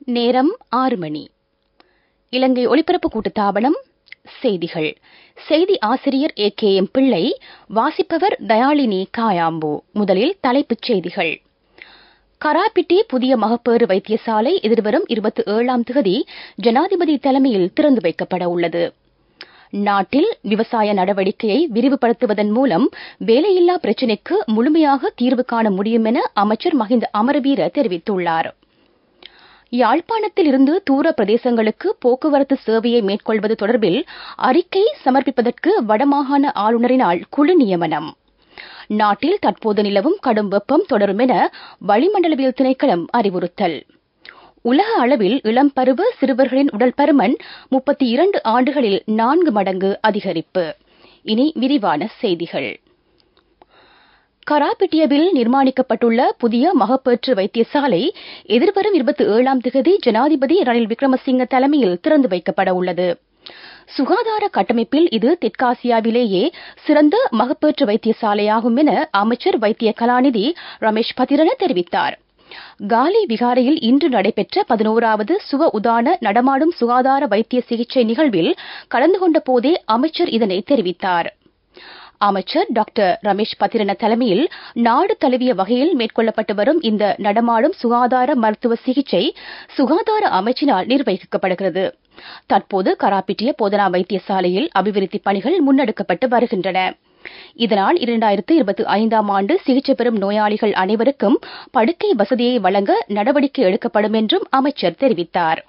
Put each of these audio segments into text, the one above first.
நேரம் ஆறு மணி இலங்கை ஒலிபரப்பு கூட்டுத்தாபனம் செய்திகள் செய்தி ஆசிரியர் ஏ கே எம் பிள்ளை வாசிப்பவர் தயாளினி காயாம்பு முதலில் தலைப்புச் செய்திகள் கராப்பிட்டி புதிய மகப்பேறு வைத்தியசாலை எதிர்வரும் இருபத்தி ஏழாம் தேதி ஜனாதிபதி தலைமையில் திறந்து வைக்கப்பட உள்ளது நாட்டில் விவசாய நடவடிக்கையை விரிவுபடுத்துவதன் மூலம் வேலையில்லா பிரச்சினைக்கு முழுமையாக தீர்வு காண முடியும் என அமைச்சர் மஹிந்த அமரவீர தெரிவித்துள்ளார் யாழ்ப்பாணத்தில் இருந்து தூர பிரதேசங்களுக்கு போக்குவரத்து சேவையை மேற்கொள்வது தொடர்பில் அறிக்கை சமர்ப்பிப்பதற்கு வடமாகாண ஆளுநரினால் குழு நியமனம் நாட்டில் தற்போது நிலவும் கடும் வெப்பம் தொடரும் என வளிமண்டலவியல் திணைக்களம் அறிவுறுத்தல் உலக அளவில் இளம் பருவ சிறுவர்களின் உடல் பருமன் முப்பத்தி இரண்டு ஆண்டுகளில் நான்கு மடங்கு அதிகரிப்பு இனி விரிவான செய்திகள் கராபிட்டியவில் நிர்மாணிக்கப்பட்டுள்ள புதிய மகப்பேற்று வைத்தியசாலை எதிர்வரும் இருபத்தி ஏழாம் தேதி ஜனாதிபதி ரணில் விக்ரமசிங்க தலைமையில் திறந்து வைக்கப்பட உள்ளது சுகாதார கட்டமைப்பில் இது தெற்காசியாவிலேயே சிறந்த மகப்பேற்று வைத்தியசாலையாகும் என அமைச்சர் வைத்திய கலாநிதி ரமேஷ் பத்திரன தெரிவித்தார் காலி விகாரையில் இன்று நடைபெற்ற பதினோராவது சுவ உதான நடமாடும் சுகாதார வைத்திய சிகிச்சை நிகழ்வில் கலந்து கொண்ட போதே அமைச்சர் இதனை தெரிவித்தார் அமைச்சர் டாக்டர் ரமேஷ் பத்திரன தலைமையில் நாடு தழுவிய வகையில் மேற்கொள்ளப்பட்டு வரும் இந்த நடமாடும் சுகாதார மருத்துவ சிகிச்சை சுகாதார அமைச்சினால் நிர்வகிக்கப்படுகிறது தற்போது கராப்பிட்டிய போதனா வைத்தியசாலையில் அபிவிருத்தி பணிகள் முன்னெடுக்கப்பட்டு வருகின்றன இதனால் இரண்டாயிரத்து இருபத்தி ஐந்தாம் ஆண்டு சிகிச்சை பெறும் நோயாளிகள் அனைவருக்கும் படுக்கை வசதியை வழங்க நடவடிக்கை எடுக்கப்படும் என்றும் அமைச்சர் தெரிவித்தார்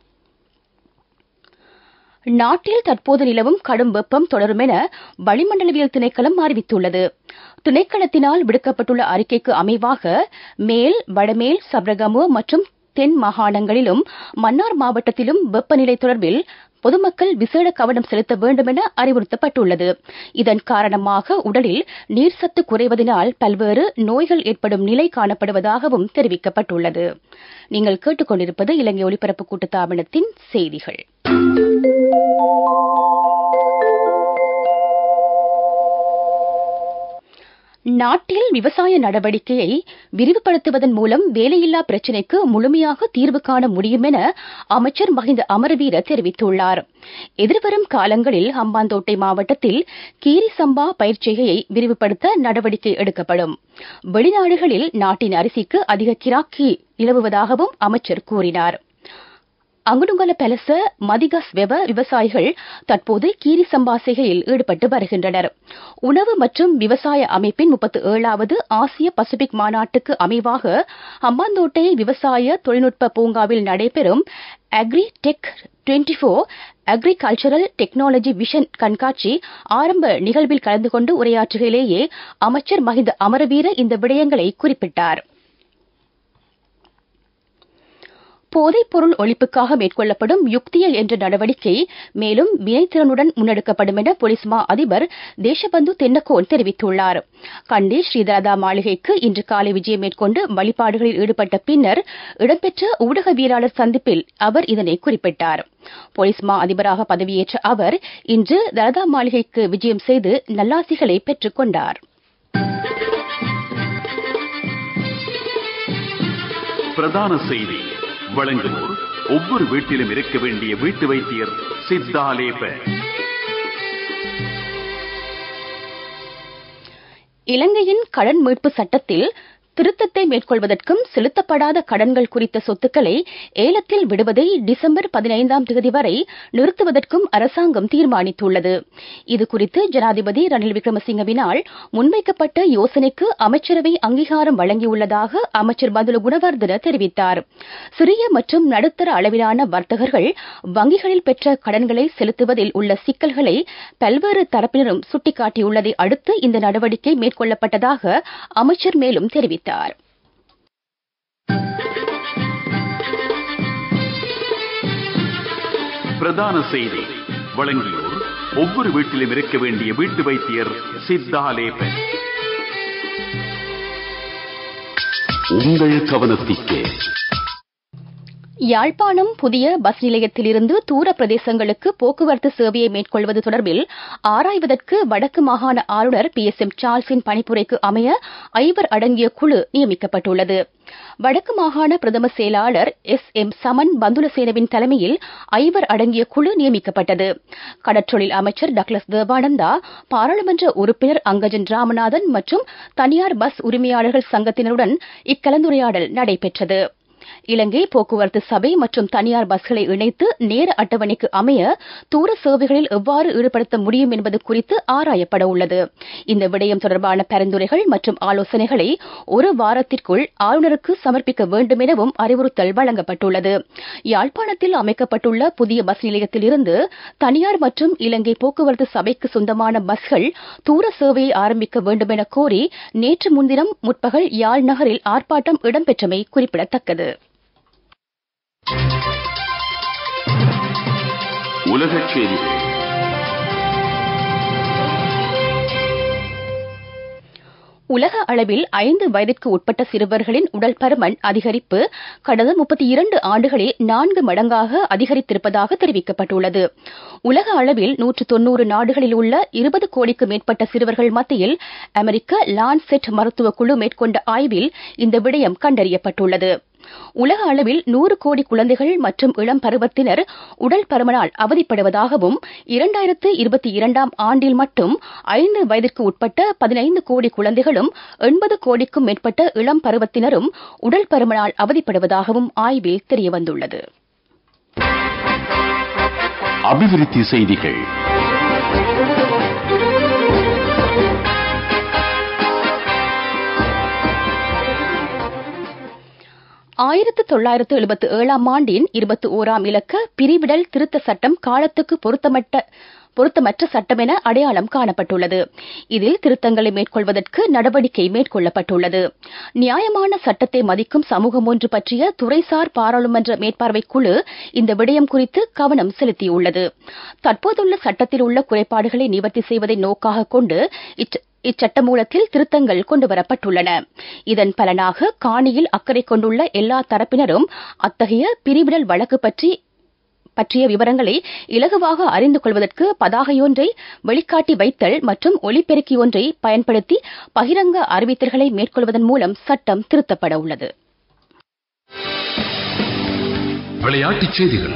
நாட்டில் தற்போது நிலவும் கடும் வெப்பம் தொடரும் என வளிமண்டலவியல் திணைக்களம் அறிவித்துள்ளது திணைக்களத்தினால் விடுக்கப்பட்டுள்ள அறிக்கைக்கு அமைவாக மேல் வடமேல் சப்ரகமு மற்றும் தென் மாகாணங்களிலும் மன்னார் மாவட்டத்திலும் வெப்பநிலை தொடர்பில் பொதுமக்கள் விசேட கவனம் செலுத்த வேண்டும் என அறிவுறுத்தப்பட்டுள்ளது இதன் காரணமாக உடலில் நீர்சத்து குறைவதனால் பல்வேறு நோய்கள் ஏற்படும் நிலை காணப்படுவதாகவும் தெரிவிக்கப்பட்டுள்ளது நீங்கள் கேட்டுக்கொண்டிருப்பது இலங்கை ஒலிபரப்பு கூட்டுத்தாபனத்தின் செய்திகள் நாட்டில் விவசாய நடவடிக்கையை விரிவுபடுத்துவதன் மூலம் வேலையில்லா பிரச்சினைக்கு முழுமையாக தீர்வு காண முடியும் என அமைச்சர் மஹிந்த அமரவீர தெரிவித்துள்ளார் எதிர்வரும் காலங்களில் ஹம்பாந்தோட்டை மாவட்டத்தில் கீரி சம்பா பயிர்ச்செய்கையை விரிவுபடுத்த நடவடிக்கை எடுக்கப்படும் வெளிநாடுகளில் நாட்டின் அரிசிக்கு அதிக கிராக்கி நிலவுவதாகவும் அமைச்சர் கூறினார் அங்குடுங்கல பெலச மதிகஸ் வெவ விவசாயிகள் தற்போது கீரி சம்பா செய்கையில் ஈடுபட்டு வருகின்றனர் உணவு மற்றும் விவசாய அமைப்பின் முப்பத்தி ஏழாவது ஆசிய பசிபிக் மாநாட்டுக்கு அமைவாக ஹம்பாந்தோட்டை விவசாய தொழில்நுட்ப பூங்காவில் நடைபெறும் agri tech twenty four agricultural technology vision கண்காட்சி ஆரம்ப நிகழ்வில் கலந்து கொண்டு உரையாற்றுகையிலேயே அமைச்சர் மஹிந்த அமரவீர இந்த விடயங்களை குறிப்பிட்டார் போதைப்பொருள் ஒழிப்புக்காக மேற்கொள்ளப்படும் யுக்திய என்ற நடவடிக்கை மேலும் வினைத்திறனுடன் முன்னெடுக்கப்படும் என போலீஸ் மா அதிபர் தேசபந்து தென்னக்கோன் தெரிவித்துள்ளார் கண்டி ஸ்ரீதரதா மாளிகைக்கு இன்று காலை விஜயம் மேற்கொண்டு வழிபாடுகளில் ஈடுபட்ட பின்னர் இடம்பெற்ற ஊடகவியலாளர் சந்திப்பில் அவர் இதனை குறிப்பிட்டார் போலீஸ் மா அதிபராக பதவியேற்ற அவர் இன்று தரதா மாளிகைக்கு விஜயம் செய்து நல்லாசிகளை பெற்றுக் கொண்டார் பிரதான செய்தி வழங்குவோர் ஒவ்வொரு வீட்டிலும் இருக்க வேண்டிய வீட்டு வைத்தியர் சித்தாலேப இலங்கையின் கடன் மீட்பு சட்டத்தில் திருத்தத்தை மேற்கொள்வதற்கும் செலுத்தப்படாத கடன்கள் குறித்த சொத்துக்களை ஏலத்தில் விடுவதை டிசம்பர் பதினைந்தாம் தேதி வரை நிறுத்துவதற்கும் அரசாங்கம் தீர்மானித்துள்ளது இதுகுறித்து ஜனாதிபதி ரணில் விக்ரமசிங்கவினால் முன்வைக்கப்பட்ட யோசனைக்கு அமைச்சரவை அங்கீகாரம் வழங்கியுள்ளதாக அமைச்சர் பதுல குணவர்தன தெரிவித்தார் சிறிய மற்றும் நடுத்தர அளவிலான வர்த்தகர்கள் வங்கிகளில் பெற்ற கடன்களை செலுத்துவதில் உள்ள சிக்கல்களை பல்வேறு தரப்பினரும் சுட்டிக்காட்டியுள்ளதை அடுத்து இந்த நடவடிக்கை மேற்கொள்ளப்பட்டதாக அமைச்சர் மேலும் தெரிவித்தார் தெரிவித்தார் பிரதான செய்தி வழங்கியோர் ஒவ்வொரு வீட்டிலும் இருக்க வேண்டிய வீட்டு வைத்தியர் சித்தாலேபன் உங்கள் கவனத்திற்கு யாழ்ப்பாணம் புதிய பஸ் நிலையத்திலிருந்து தூர பிரதேசங்களுக்கு போக்குவரத்து சேவையை மேற்கொள்வது தொடர்பில் ஆராய்வதற்கு வடக்கு மாகாண ஆளுநர் பி எஸ் எம் சார்ல்ஸின் பணிப்புரைக்கு அமைய ஐவர் அடங்கிய குழு நியமிக்கப்பட்டுள்ளது வடக்கு மாகாண பிரதம செயலாளர் எஸ் எம் சமன் பந்துலசேனவின் தலைமையில் ஐவர் அடங்கிய குழு நியமிக்கப்பட்டது கடற்றொழில் அமைச்சர் டக்ளஸ் தேவானந்தா பாராளுமன்ற உறுப்பினர் அங்கஜன் ராமநாதன் மற்றும் தனியார் பஸ் உரிமையாளர்கள் சங்கத்தினருடன் இக்கலந்துரையாடல் நடைபெற்றது இலங்கை போக்குவரத்து சபை மற்றும் தனியார் பஸ்களை இணைத்து நேர அட்டவணைக்கு அமைய தூர சேவைகளில் எவ்வாறு ஈடுபடுத்த முடியும் என்பது குறித்து ஆராயப்பட உள்ளது இந்த விடயம் தொடர்பான பரிந்துரைகள் மற்றும் ஆலோசனைகளை ஒரு வாரத்திற்குள் ஆளுநருக்கு சமர்ப்பிக்க வேண்டும் எனவும் அறிவுறுத்தல் வழங்கப்பட்டுள்ளது யாழ்ப்பாணத்தில் அமைக்கப்பட்டுள்ள புதிய பஸ் நிலையத்திலிருந்து தனியார் மற்றும் இலங்கை போக்குவரத்து சபைக்கு சொந்தமான பஸ்கள் தூர சேவையை ஆரம்பிக்க வேண்டும் என கோரி நேற்று முன்தினம் முற்பகல் யாழ் நகரில் ஆர்ப்பாட்டம் இடம்பெற்றமை குறிப்பிடத்தக்கது உலகச் செய்திகள் உலக அளவில் ஐந்து வயதிற்கு உட்பட்ட சிறுவர்களின் உடல் பருமன் அதிகரிப்பு கடந்த முப்பத்தி இரண்டு ஆண்டுகளில் நான்கு மடங்காக அதிகரித்திருப்பதாக தெரிவிக்கப்பட்டுள்ளது உலக அளவில் நூற்று தொன்னூறு நாடுகளில் உள்ள இருபது கோடிக்கு மேற்பட்ட சிறுவர்கள் மத்தியில் அமெரிக்க லான்செட் மருத்துவ குழு மேற்கொண்ட ஆய்வில் இந்த விடயம் கண்டறியப்பட்டுள்ளது உலக அளவில் நூறு கோடி குழந்தைகள் மற்றும் இளம் பருவத்தினர் உடல் பருமனால் அவதிப்படுவதாகவும் இரண்டாயிரத்து இருபத்தி இரண்டாம் ஆண்டில் மட்டும் ஐந்து வயதிற்கு உட்பட்ட பதினைந்து கோடி குழந்தைகளும் எண்பது கோடிக்கும் மேற்பட்ட இளம் பருவத்தினரும் உடல் பருமனால் அவதிப்படுவதாகவும் ஆய்வில் தெரியவந்துள்ளது அபிவிருத்தி செய்திகள் ஆயிரத்து தொள்ளாயிரத்து எழுபத்தி ஏழாம் ஆண்டின் இருபத்தி ஓராம் இலக்க பிரிவிடல் திருத்த சட்டம் காலத்துக்கு பொருத்தமட்ட பொருத்தமற்ற சட்டம் என அடையாளம் காணப்பட்டுள்ளது இதில் திருத்தங்களை மேற்கொள்வதற்கு நடவடிக்கை மேற்கொள்ளப்பட்டுள்ளது நியாயமான சட்டத்தை மதிக்கும் சமூகம் ஒன்று பற்றிய துறைசார் பாராளுமன்ற மேற்பார்வை குழு இந்த விடயம் குறித்து கவனம் செலுத்தியுள்ளது தற்போதுள்ள சட்டத்தில் உள்ள குறைபாடுகளை நிவர்த்தி செய்வதை நோக்காக கொண்டு இச்சட்டமூலத்தில் திருத்தங்கள் கொண்டுவரப்பட்டுள்ளன இதன் பலனாக காணியில் அக்கறை கொண்டுள்ள எல்லா தரப்பினரும் அத்தகைய பிரிவிடல் வழக்கு பற்றி பற்றிய விவரங்களை இலகுவாக அறிந்து கொள்வதற்கு பதாகையொன்றை வெளிக்காட்டி வைத்தல் மற்றும் ஒலிபெருக்கி ஒன்றை பயன்படுத்தி பகிரங்க அறிவித்தல்களை மேற்கொள்வதன் மூலம் சட்டம் திருத்தப்பட உள்ளது விளையாட்டுச் செய்திகள்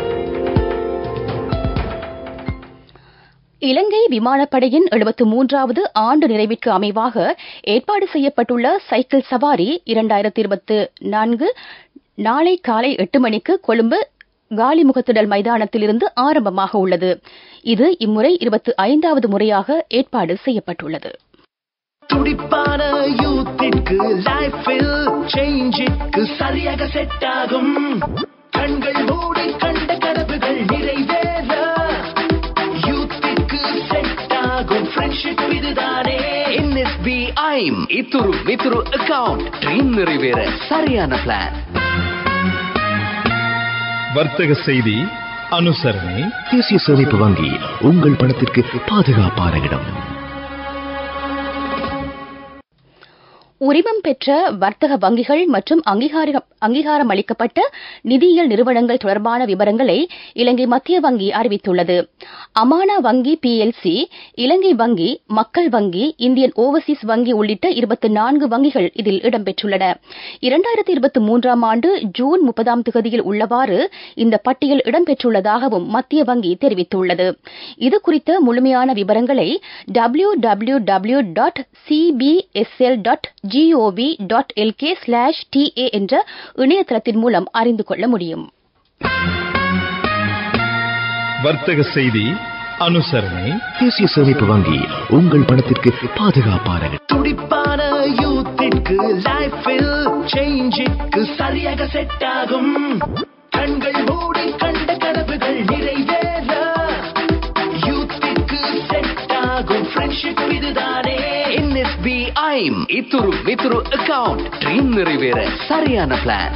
இலங்கை விமானப்படையின் எழுபத்து மூன்றாவது ஆண்டு நிறைவிற்கு அமைவாக ஏற்பாடு செய்யப்பட்டுள்ள சைக்கிள் சவாரி இரண்டாயிரத்தி இருபத்தி நான்கு நாளை காலை எட்டு மணிக்கு கொழும்பு காலிமுகத்திடல் மைதானத்திலிருந்து ஆரம்பமாக உள்ளது இது இம்முறை இருபத்தி ஐந்தாவது முறையாக ஏற்பாடு செய்யப்பட்டுள்ளது துடிப்பான யூத்திற்கு லைஃபில் சேஞ்சிற்கு சரியாக செட் ஆகும் கண்கள் மூடி கண்ட கனவுகள் நிறைவேற யூத்திற்கு செட் ஆகும் ஃப்ரெண்ட்ஷிப் இதுதானே என்எஸ்பி ஐம் இத்துரு வித்துரு அக்கவுண்ட் ட்ரீம் நிறைவேற சரியான பிளான் வர்த்தக செய்தி அனுசரணை தேசிய சேமிப்பு வங்கி உங்கள் பணத்திற்கு பாதுகாப்பான இடம் உரிமம் பெற்ற வர்த்தக வங்கிகள் மற்றும் அங்கீகார அங்கீகாரம் அளிக்கப்பட்ட நிதியியல் நிறுவனங்கள் தொடர்பான விவரங்களை இலங்கை மத்திய வங்கி அறிவித்துள்ளது அமானா வங்கி பிஎல்சி இலங்கை வங்கி மக்கள் வங்கி இந்தியன் ஓவர்சீஸ் வங்கி உள்ளிட்ட இருபத்தி நான்கு வங்கிகள் இதில் இடம்பெற்றுள்ளன இரண்டாயிரத்தி இருபத்தி மூன்றாம் ஆண்டு ஜூன் முப்பதாம் தேதியில் உள்ளவாறு இந்த பட்டியல் இடம்பெற்றுள்ளதாகவும் மத்திய வங்கி தெரிவித்துள்ளது இதுகுறித்த முழுமையான விவரங்களை W W W dot CBSL dot GOV dot LK slash DA என்ற இணையதளத்தின் மூலம் அறிந்து கொள்ள முடியும் வர்த்தக செய்தி அனுசரணை தேசிய சேமிப்பு வங்கி உங்கள் பணத்திற்கு பாதுகாப்பான இடம் துடிப்பான யூத்திற்கு லைஃபில் சேஞ்சிற்கு சரியாக செட் ஆகும் கண்கள் மூடி கண்ட கனவுகள் நிறைவேற யூத்திற்கு செட் ஆகும் ஃப்ரெண்ட்ஷிப் இதுதானே என்எஸ்பி ஐம் இத்துரு வித்துரு அக்கவுண்ட் ட்ரீம் நிறைவேற சரியான பிளான்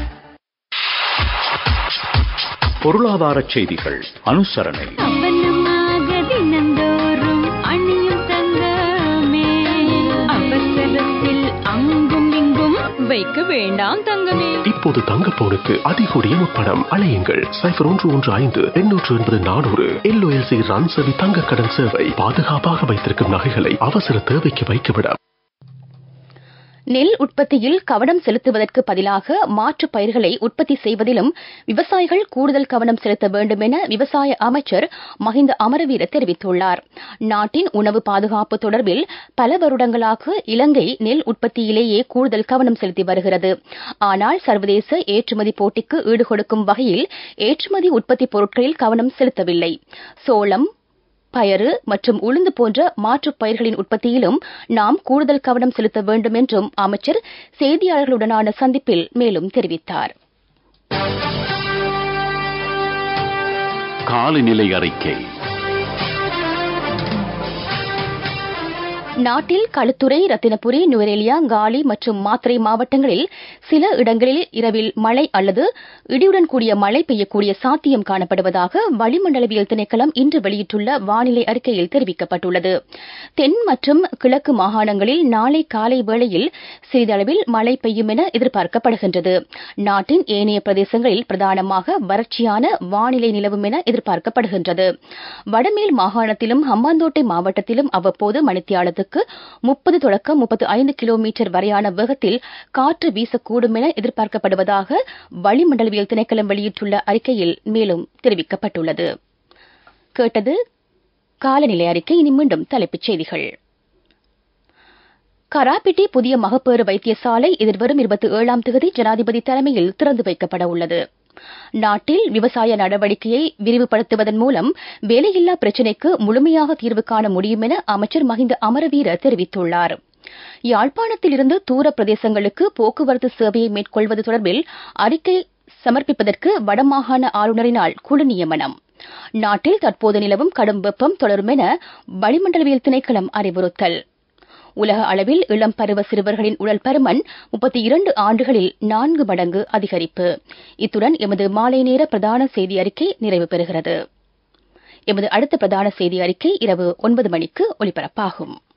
பொருளாதார செய்திகள் அனுசரணை அவனமாக தினந்தோறும் அணியும் தங்கமே அவசரத்தில் அங்கும் இங்கும் வைக்க எனக்கு வேண்டாம் தங்கமே இப்போது தங்க பவுனுக்கு அதிகூடிய முப்பணம் அலையுங்கள் சைபர் ஒன்று ஒன்று ஐந்து எண்ணூற்று எண்பது நானூறு எல்ஓஎல்சி ரன்சவி தங்க கடன் சேவை பாதுகாப்பாக வைத்திருக்கும் நகைகளை அவசர தேவைக்கு வைக்கவிட நெல் உற்பத்தியில் கவனம் செலுத்துவதற்கு பதிலாக மாற்றுப் பயிர்களை உற்பத்தி செய்வதிலும் விவசாயிகள் கூடுதல் கவனம் செலுத்த வேண்டும் என விவசாய அமைச்சர் மஹிந்த அமரவீர தெரிவித்துள்ளார் நாட்டின் உணவு பாதுகாப்பு தொடர்பில் பல வருடங்களாக இலங்கை நெல் உற்பத்தியிலேயே கூடுதல் கவனம் செலுத்தி வருகிறது ஆனால் சர்வதேச ஏற்றுமதி போட்டிக்கு ஈடுகொடுக்கும் வகையில் ஏற்றுமதி உற்பத்தி பொருட்களில் கவனம் செலுத்தவில்லை சோளம் பயறு மற்றும் உளுந்து போன்ற மாற்றுப் பயிர்களின் உற்பத்தியிலும் நாம் கூடுதல் கவனம் செலுத்த வேண்டும் என்றும் அமைச்சர் செய்தியாளர்களுடனான சந்திப்பில் மேலும் தெரிவித்தார் காலநிலை அறிக்கை நாட்டில் களுத்துறை ரத்தினபுரி நுவரெலியா காலி மற்றும் மாத்திரை மாவட்டங்களில் சில இடங்களில் இரவில் மழை அல்லது இடியுடன் கூடிய மழை பெய்யக்கூடிய சாத்தியம் காணப்படுவதாக வளிமண்டலவியல் திணைக்களம் இன்று வெளியிட்டுள்ள வானிலை அறிக்கையில் தெரிவிக்கப்பட்டுள்ளது தென் மற்றும் கிழக்கு மாகாணங்களில் நாளை காலை வேளையில் சிறிதளவில் மழை பெய்யும் என எதிர்பார்க்கப்படுகின்றது நாட்டின் ஏனைய பிரதேசங்களில் பிரதானமாக வறட்சியான வானிலை நிலவும் என எதிர்பார்க்கப்படுகின்றது வடமேல் மாகாணத்திலும் ஹம்பாந்தோட்டை மாவட்டத்திலும் அவ்வப்போது மணித்தியாலத்துக்கு முப்பது தொடக்கம் முப்பத்து ஐந்து கிலோமீட்டர் வரையான வேகத்தில் காற்று வீசக்கூடும் என எதிர்பார்க்கப்படுவதாக வளிமண்டலவியல் திணைக்களம் வெளியிட்டுள்ள அறிக்கையில் மேலும் தெரிவிக்கப்பட்டுள்ளது கேட்டது காலநிலை அறிக்கை இனி மீண்டும் தலைப்புச் செய்திகள் கராப்பிட்டி புதிய மகப்பேறு வைத்தியசாலை எதிர்வரும் இருபத்தி ஏழாம் தேதி ஜனாதிபதி தலைமையில் திறந்து வைக்கப்பட உள்ளது நாட்டில் விவசாய நடவடிக்கையை விரிவுபடுத்துவதன் மூலம் வேலையில்லா பிரச்சினைக்கு முழுமையாக தீர்வு காண முடியும் என அமைச்சர் மஹிந்த அமரவீர தெரிவித்துள்ளார் யாழ்ப்பாணத்திலிருந்து தூர பிரதேசங்களுக்கு போக்குவரத்து சேவையை மேற்கொள்வது தொடர்பில் அறிக்கை சமர்ப்பிப்பதற்கு வடமாகாண ஆளுநரினால் குழு நியமனம் நாட்டில் தற்போது நிலவும் கடும் வெப்பம் தொடரும் என வளிமண்டலவியல் திணைக்களம் அறிவுறுத்தல் உலக அளவில் இளம் பருவ சிறுவர்களின் உடல் பருமன் முப்பத்தி இரண்டு ஆண்டுகளில் நான்கு மடங்கு அதிகரிப்பு இத்துடன் எமது மாலை நேர பிரதான செய்தி அறிக்கை நிறைவு பெறுகிறது எமது அடுத்த பிரதான செய்தி அறிக்கை இரவு ஒன்பது மணிக்கு ஒலிபரப்பாகும்